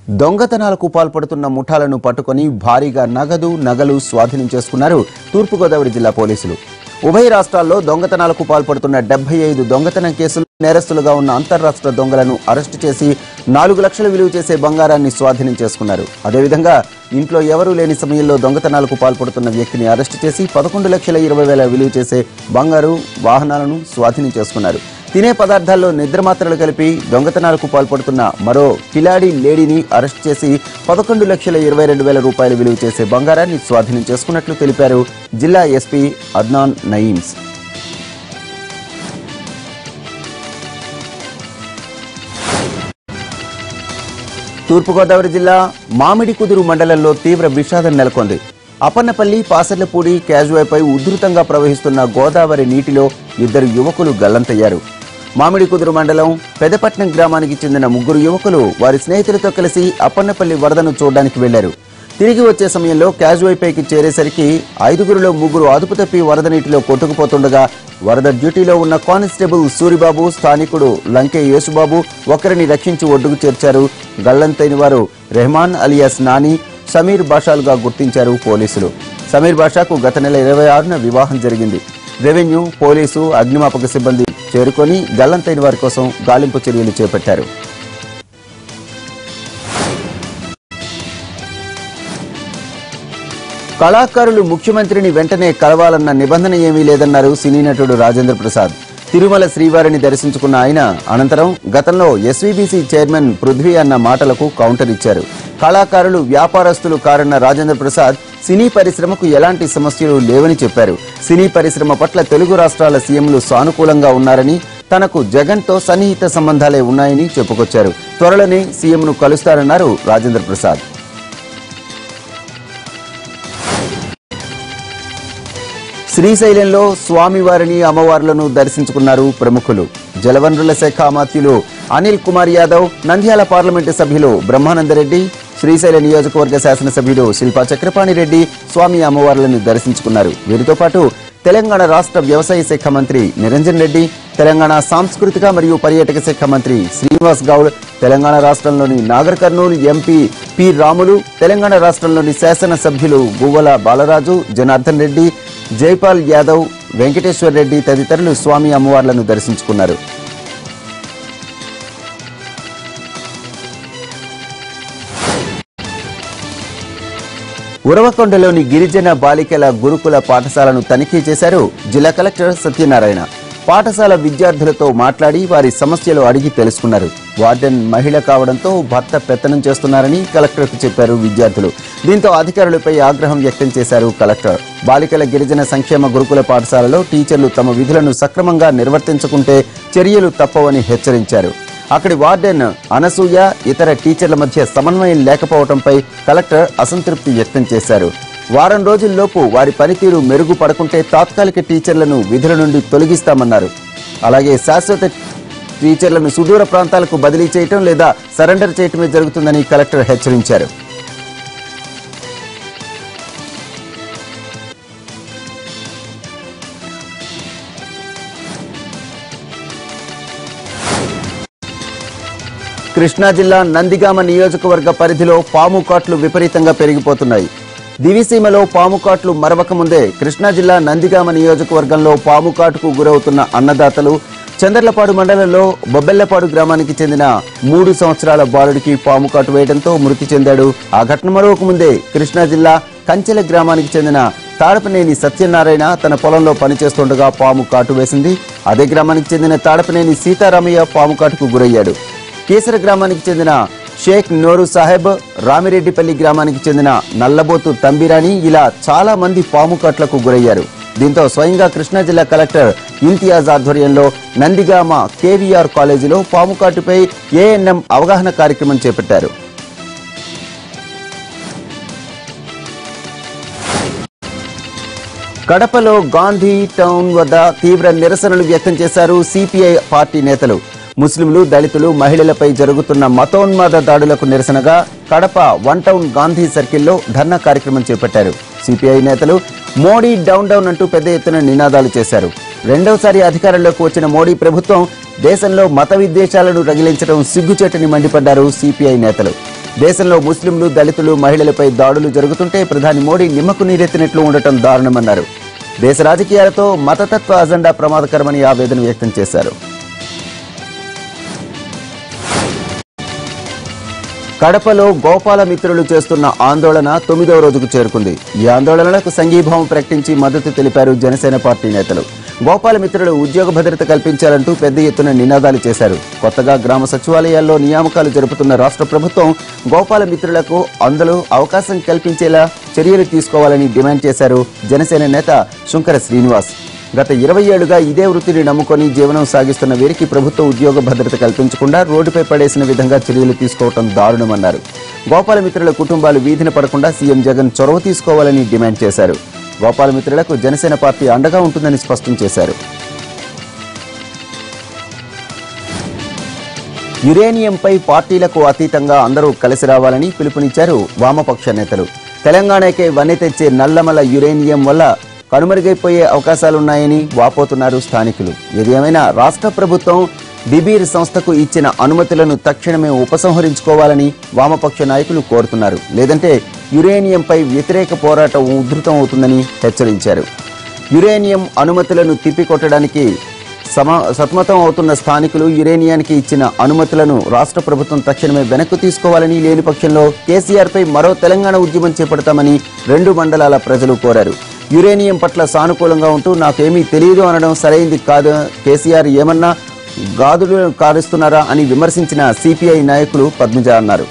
దొంగతనాలకు పాల్పడుతున్న ముఠాలను పట్టుకొని భారీగా నగదు నగలు స్వాధీనం చేసుకున్నారు తూర్పుగోదావరి జిల్లా పోలీసులు ఉభయ రాష్ట్రాల్లో దొంగతనాలకు పాల్పడుతున్న డెబ్బై ఐదు దొంగతనం కేసులు నేరస్తులుగా ఉన్న అంతర్రాష్ట్ర దొంగలను అరెస్టు చేసి నాలుగు లక్షల విలువ చేసే బంగారాన్ని స్వాధీనం చేసుకున్నారు అదేవిధంగా ఇంట్లో ఎవరూ లేని సమయంలో దొంగతనాలకు పాల్పడుతున్న వ్యక్తిని అరెస్టు చేసి పదకొండు లక్షల ఇరవై వేల విలువ చేసే బంగారు వాహనాలను స్వాధీనం చేసుకున్నారు తినే పదార్థాల్లో నిద్రమాత్రలు కలిపి దొంగతనాలకు పాల్పడుతున్న మరో కిలాడి లేడీని అరెస్ట్ చేసి పదకొండు లక్షల ఇరవై రెండు వేల రూపాయలు విలువ చేసే బంగారాన్ని స్వాధీనం చేసుకున్నట్లు తెలిపారు జిల్లా ఎస్పీ అద్నాన్ నయీమ్స్ తూర్పుగోదావరి జిల్లా మామిడి కుదురు మండలంలో తీవ్ర విషాదం నెలకొంది అపన్నపల్లి పాసర్లపూడి క్యాజువైపై ఉధృతంగా ప్రవహిస్తున్న గోదావరి నీటిలో ఇద్దరు యువకులు గల్లంతయ్యారు మామిడి కుదురు మండలం పెదపట్నం గ్రామానికి చెందిన ముగ్గురు యువకులు వారి స్నేహితులతో కలిసి అప్పన్నపల్లి వరదను చూడడానికి వెళ్లారు తిరిగి వచ్చే సమయంలో క్యాజువైపైకి చేరేసరికి ఐదుగురిలో ముగ్గురు అదుపు తప్పి వరద నీటిలో కొట్టుకుపోతుండగా వరద డ్యూటీలో ఉన్న కానిస్టేబుల్ సూరిబాబు స్థానికుడు లంకే యేసుబాబు ఒకరిని రక్షించి ఒడ్డుకు చేర్చారు గల్లంతైన వారు రెహమాన్ అలియాస్ నాని సమీర్ బాషాలుగా గుర్తించారు పోలీసులు సమీర్ బాషాకు గత నెల ఇరవై ఆరున వివాహం జరిగింది రెవెన్యూ పోలీసు అగ్నిమాపక సిబ్బంది చేరుకొని గల్లంతైన వారి కోసం గాలింపు చర్యలు చేపట్టారు కళాకారులు ముఖ్యమంత్రిని వెంటనే కలవాలన్న నిబంధన ఏమీ లేదన్నారు సినీ నటుడు రాజేంద్ర ప్రసాద్ తిరుమల శ్రీవారిని దర్శించుకున్న ఆయన అనంతరం గతంలో ఎస్వీబీసీ చైర్మన్ పృథ్వీ అన్న మాటలకు కౌంటర్ ఇచ్చారు కళాకారులు వ్యాపారస్తులు కారన్న రాజేంద్ర ప్రసాద్ సినీ పరిశ్రమకు ఎలాంటి సమస్యలు లేవని చెప్పారు సినీ పరిశ్రమ పట్ల తెలుగు రాష్ట్రాల సీఎంలు సానుకూలంగా ఉన్నారని తనకు జగన్తో సన్నిహిత సంబంధాలే ఉన్నాయని చెప్పుకొచ్చారు త్వరలోనే సీఎంను కలుస్తారన్నారు రాజేంద్ర ప్రసాద్ శ్రీశైలంలో స్వామివారిని అమ్మవార్లను దర్శించుకున్నారు ప్రముఖులు జలవనరుల శాఖ అమాత్యులు అనిల్ కుమార్ యాదవ్ నంద్యాల పార్లమెంటు సభ్యులు బ్రహ్మానందరెడ్డి శ్రీశైల నియోజకవర్గ శాసనసభ్యుడు శిల్పా చక్రపాణి రెడ్డి స్వామి అమ్మవార్లను దర్శించుకున్నారు వీరితో పాటు తెలంగాణ రాష్ట్ర వ్యవసాయ శాఖ మంత్రి నిరంజన్ రెడ్డి తెలంగాణ సాంస్కృతిక మరియు పర్యాటక శాఖ మంత్రి శ్రీనివాస్ గౌడ్ తెలంగాణ రాష్ట్రంలోని నాగర్ కర్నూలు ఎంపీ పి రాములు తెలంగాణ రాష్ట్రంలోని శాసనసభ్యులు గువ్వల బాలరాజు జనార్దన్ రెడ్డి జైపాల్ యాదవ్ వెంకటేశ్వర్ రెడ్డి తదితరులు స్వామి అమ్మవార్లను దర్శించుకున్నారు ఉరవకొండలోని గిరిజన బాలికల గురుకుల పాఠశాలను తనిఖీ చేశారు జిల్లా కలెక్టర్ సత్యనారాయణ పాఠశాల విద్యార్థులతో మాట్లాడి వారి సమస్యలు అడిగి తెలుసుకున్నారు వార్డెన్ మహిళ కావడంతో భర్త పెత్తనం చేస్తున్నారని కలెక్టర్కు చెప్పారు విద్యార్థులు దీంతో అధికారులపై ఆగ్రహం వ్యక్తం చేశారు కలెక్టర్ బాలికల గిరిజన సంక్షేమ గురుకుల పాఠశాలలో టీచర్లు తమ విధులను సక్రమంగా నిర్వర్తించకుంటే చర్యలు తప్పవని హెచ్చరించారు అక్కడి వార్డెన్ అనసూయ ఇతర టీచర్ల మధ్య సమన్వయం లేకపోవడంపై కలెక్టర్ అసంతృప్తి వ్యక్తం చేశారు వారం రోజుల్లోపు వారి పనితీరు మెరుగుపడకుంటే తాత్కాలిక టీచర్లను విధుల నుండి తొలగిస్తామన్నారు అలాగే శాశ్వత టీచర్లను సుదూర ప్రాంతాలకు బదిలీ చేయటం లేదా సరెండర్ చేయటమే జరుగుతుందని కలెక్టర్ హెచ్చరించారు కృష్ణా జిల్లా నందిగామ నియోజకవర్గ పరిధిలో పాము కాట్లు విపరీతంగా పెరిగిపోతున్నాయి దివిసీమలో పాము కాట్లు మరవక ముందే కృష్ణా జిల్లా నందిగామ నియోజకవర్గంలో పాము కాటుకు గురవుతున్న అన్నదాతలు చందర్లపాడు మండలంలో బొబ్బెల్లపాడు గ్రామానికి చెందిన మూడు సంవత్సరాల బాలుడికి పాము కాటు వేయడంతో మృతి చెందాడు ఆ ఘటన మరొక ముందే కృష్ణా జిల్లా కంచెల గ్రామానికి చెందిన తాడపనేని సత్యనారాయణ తన పొలంలో పనిచేస్తుండగా పాము కాటు వేసింది అదే గ్రామానికి చెందిన తాడపనేని సీతారామయ్య పాము కాటుకు గురయ్యాడు కేసర గ్రామానికి చెందిన షేక్ నోరు సాహెబ్ రామిరెడ్డిపల్లి గ్రామానికి చెందిన నల్లబోతు తంబిరాని ఇలా చాలా మంది పాము కాట్లకు గురయ్యారు దీంతో స్వయంగా కృష్ణా జిల్లా కలెక్టర్ ఇంతియాజ్ ఆధ్వర్యంలో నందిగామ కేవీఆర్ కాలేజీలో పాము కాటుపై ఏఎన్ఎం అవగాహన కార్యక్రమం చేపట్టారు కడపలో గాంధీ టౌన్ వద్ద తీవ్ర నిరసనలు వ్యక్తం చేశారు సిపిఐ పార్టీ నేతలు ముస్లింలు దళితులు మహిళలపై జరుగుతున్న మతోన్మాద దాడులకు నిరసనగా కడప వన్ టౌన్ గాంధీ సర్కిల్లో ధర్నా కార్యక్రమం చేపట్టారు సిపిఐ నేతలు మోడీ డౌన్ డౌన్ అంటూ పెద్ద ఎత్తున నినాదాలు చేశారు రెండవసారి అధికారంలోకి వచ్చిన మోడీ ప్రభుత్వం దేశంలో మత విద్వేషాలను రగిలించడం సిగ్గుచేటని మండిపడ్డారు సిపిఐ నేతలు దేశంలో ముస్లింలు దళితులు మహిళలపై దాడులు జరుగుతుంటే ప్రధాని మోడీ నిమ్మకు నీరెత్తినట్లు ఉండటం దారుణమన్నారు దేశ రాజకీయాలతో మతతత్వ అజెండా ప్రమాదకరమని ఆవేదన వ్యక్తం చేశారు కడపలో గోపాల మిత్రులు చేస్తున్న ఆందోళన తొమ్మిదవ రోజుకు చేరుకుంది ఈ ఆందోళనలకు సంఘీభావం ప్రకటించి మద్దతు తెలిపారు జనసేన పార్టీ నేతలు గోపాల మిత్రులు ఉద్యోగ భద్రత కల్పించాలంటూ పెద్ద ఎత్తున నినాదాలు చేశారు కొత్తగా గ్రామ సచివాలయాల్లో నియామకాలు జరుపుతున్న రాష్ట్ర ప్రభుత్వం గోపాల మిత్రులకు అందులో అవకాశం కల్పించేలా చర్యలు తీసుకోవాలని డిమాండ్ చేశారు జనసేన నేత శుంకర శ్రీనివాస్ గత ఇరవై ఏళ్లుగా ఇదే వృత్తిని నమ్ముకొని జీవనం సాగిస్తున్న వీరికి ప్రభుత్వ ఉద్యోగ భద్రత కల్పించకుండా రోడ్డుపై పడేసిన విధంగా చర్యలు తీసుకోవటం దారుణమన్నారు గోపాలమిత్రుల కుటుంబాలు వీధిన పడకుండా సీఎం జగన్ చొరవ తీసుకోవాలని డిమాండ్ చేశారు గోపాలమిత్రులకు జనసేన పార్టీ అండగా ఉంటుందని స్పష్టం చేశారు యురేనియంపై పార్టీలకు అతీతంగా అందరూ కలిసి రావాలని పిలుపునిచ్చారు వామపక్ష నేతలు తెలంగాణకే వన్నె తెచ్చే నల్లమల యురేనియం వల్ల కనుమరుగైపోయే అవకాశాలున్నాయని వాపోతున్నారు స్థానికులు ఏది ఏమైనా రాష్ట్ర ప్రభుత్వం బిబీర్ సంస్థకు ఇచ్చిన అనుమతులను తక్షణమే ఉపసంహరించుకోవాలని వామపక్ష నాయకులు కోరుతున్నారు లేదంటే యురేనియంపై వ్యతిరేక పోరాటం ఉధృతం అవుతుందని హెచ్చరించారు యురేనియం అనుమతులను తిప్పికొట్టడానికి సమ సతమతం అవుతున్న స్థానికులు యురేనియానికి ఇచ్చిన అనుమతులను రాష్ట్ర ప్రభుత్వం తక్షణమే వెనక్కు తీసుకోవాలని లేని పక్షంలో కేసీఆర్పై మరో తెలంగాణ ఉద్యమం చేపడతామని రెండు మండలాల ప్రజలు కోరారు యురేనియం పట్ల సానుకూలంగా ఉంటూ నాకేమీ తెలియదు అనడం సరైంది కాదు కేసీఆర్ ఏమన్నా గాదులు కారుస్తున్నారా అని విమర్శించిన సిపిఐ నాయకులు పద్మజ అన్నారు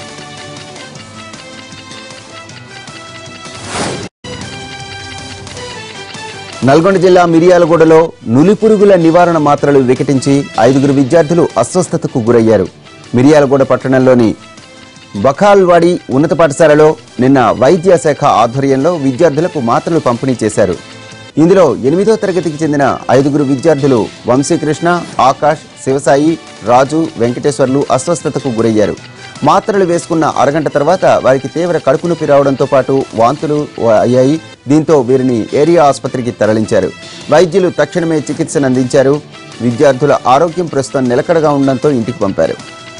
నల్గొండ జిల్లా మిరియాలగూడలో నులిపురుగుల నివారణ మాత్రలు వికటించి ఐదుగురు విద్యార్థులు అస్వస్థతకు గురయ్యారు మిరియాలగూడ పట్టణంలోని బఖాల్వాడి ఉన్నత పాఠశాలలో నిన్న వైద్య శాఖ ఆధ్వర్యంలో విద్యార్థులకు మాత్రలు పంపిణీ చేశారు ఇందులో ఎనిమిదో తరగతికి చెందిన ఐదుగురు విద్యార్థులు వంశీకృష్ణ ఆకాష్ శివసాయి రాజు వెంకటేశ్వర్లు అస్వస్థతకు గురయ్యారు మాత్రలు వేసుకున్న అరగంట తర్వాత వారికి తీవ్ర కడుపు నొప్పి రావడంతో పాటు వాంతులు అయ్యాయి దీంతో వీరిని ఏరియా ఆసుపత్రికి తరలించారు వైద్యులు తక్షణమే చికిత్సను అందించారు విద్యార్థుల ఆరోగ్యం ప్రస్తుతం నిలకడగా ఉండడంతో ఇంటికి పంపారు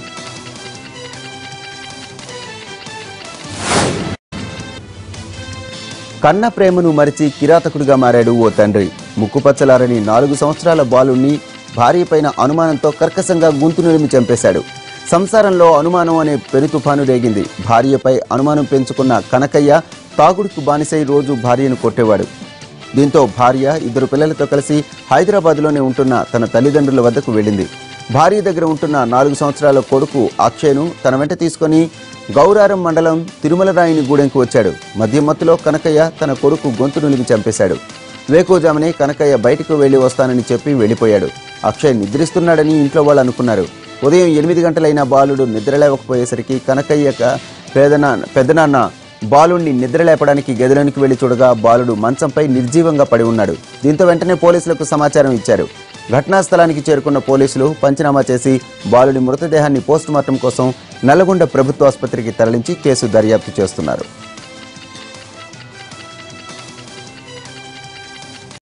కన్న ప్రేమను మరిచి కిరాతకుడిగా మారాడు ఓ తండ్రి ముక్కుపచ్చలారని నాలుగు సంవత్సరాల బాలుణ్ణి భార్యపైన అనుమానంతో కర్కశంగా గొంతు నిలిమి చంపేశాడు సంసారంలో అనుమానం అనే పెను తుఫాను రేగింది భార్యపై అనుమానం పెంచుకున్న కనకయ్య తాగుడుకు బానిసై రోజు భార్యను కొట్టేవాడు దీంతో భార్య ఇద్దరు పిల్లలతో కలిసి హైదరాబాద్లోనే ఉంటున్న తన తల్లిదండ్రుల వద్దకు వెళ్ళింది భార్య దగ్గర ఉంటున్న నాలుగు సంవత్సరాల కొడుకు అక్షయ్ను తన వెంట తీసుకొని గౌరారం మండలం తిరుమలరాయిని గూడెంకు వచ్చాడు మద్యం మత్తులో కనకయ్య తన కొడుకు గొంతు నులిగి చంపేశాడు వేకోజామునే కనకయ్య బయటకు వెళ్లి వస్తానని చెప్పి వెళ్ళిపోయాడు అక్షయ్ నిద్రిస్తున్నాడని ఇంట్లో వాళ్ళు అనుకున్నారు ఉదయం ఎనిమిది గంటలైన బాలుడు నిద్రలేవకపోయేసరికి కనకయ్య క- పేదనా పెద్దనాన్న బాలుడిని నిద్రలేపడానికి గదిలోనికి వెళ్లి చూడగా బాలుడు మంచంపై నిర్జీవంగా పడి ఉన్నాడు దీంతో వెంటనే పోలీసులకు సమాచారం ఇచ్చారు ఘటనా స్థలానికి చేరుకున్న పోలీసులు పంచనామా చేసి బాలుడి మృతదేహాన్ని పోస్టుమార్టం కోసం నల్లగొండ ప్రభుత్వ ఆసుపత్రికి తరలించి కేసు దర్యాప్తు చేస్తున్నారు